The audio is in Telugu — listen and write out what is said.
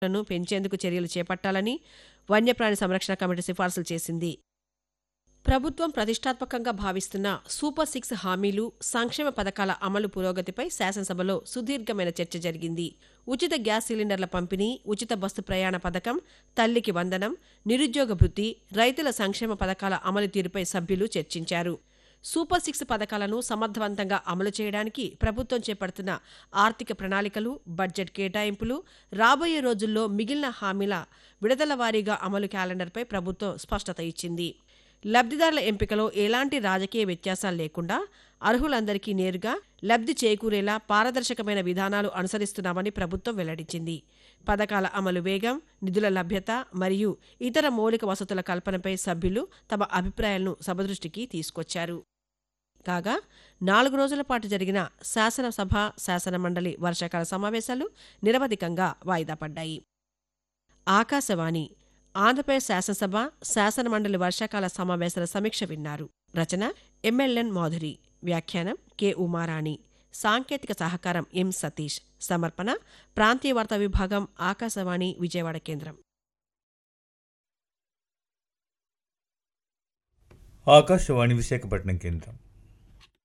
లను పెంచేందుకు చర్యలు చేపట్టాలని వన్యప్రాణి సంరక్షణ కమిటీ సిఫార్సులు చేసింది ప్రభుత్వం ప్రతిష్టాత్మకంగా భావిస్తున్న సూపర్ సిక్స్ హామీలు సంక్షేమ పథకాల అమలు పురోగతిపై శాసనసభలో సుదీర్ఘమైన చర్చ జరిగింది ఉచిత గ్యాస్ సిలిండర్ల పంపిణీ ఉచిత బస్సు ప్రయాణ పథకం తల్లికి వందనం నిరుద్యోగ భృతి రైతుల సంక్షేమ పథకాల అమలు తీరుపై సభ్యులు చర్చించారు సూపర్ సిక్స్ పథకాలను సమర్థవంతంగా అమలు చేయడానికి ప్రభుత్వం చేపడుతున్న ఆర్థిక ప్రణాళికలు బడ్జెట్ కేటాయింపులు రాబోయే రోజుల్లో మిగిలిన హామీల విడతల వారీగా అమలు క్యాలెండర్పై ప్రభుత్వం స్పష్టత ఇచ్చింది లబ్ధిదారుల ఎంపికలో ఎలాంటి రాజకీయ వ్యత్యాసాలు లేకుండా అర్హులందరికీ నేరుగా లబ్ధి చేకూరేలా పారదర్శకమైన విధానాలు అనుసరిస్తున్నామని ప్రభుత్వం వెల్లడించింది పథకాల అమలు వేగం నిధుల లభ్యత మరియు ఇతర మౌలిక వసతుల కల్పనపై సభ్యులు తమ అభిప్రాయాలను సభ దృష్టికి తీసుకొచ్చారు కాగా నాలుగు రోజుల పాటు జరిగిన శాసనసభ శాసనమండలి వర్షాకాల సమావేశాలు నిరవధికంగా వాయిదా పడ్డాయి ఆకాశవాణి ఆంధ్రప్రదేశ్ శాసనసభ శాసనమండలి వర్షాకాల సమావేశాల సమీక్ష విన్నారు రచన ఎంఎల్ఎన్ మాధురి వ్యాఖ్యానం కె ఉమారాణి సాంకేతిక సహకారం ఎం సతీష్ సమర్పణ ప్రాంతీయ వార్తా విభాగం ఆకాశవాణి విజయవాడ కేంద్రం ఆకాశవాణి విశాఖపట్నం కేంద్రం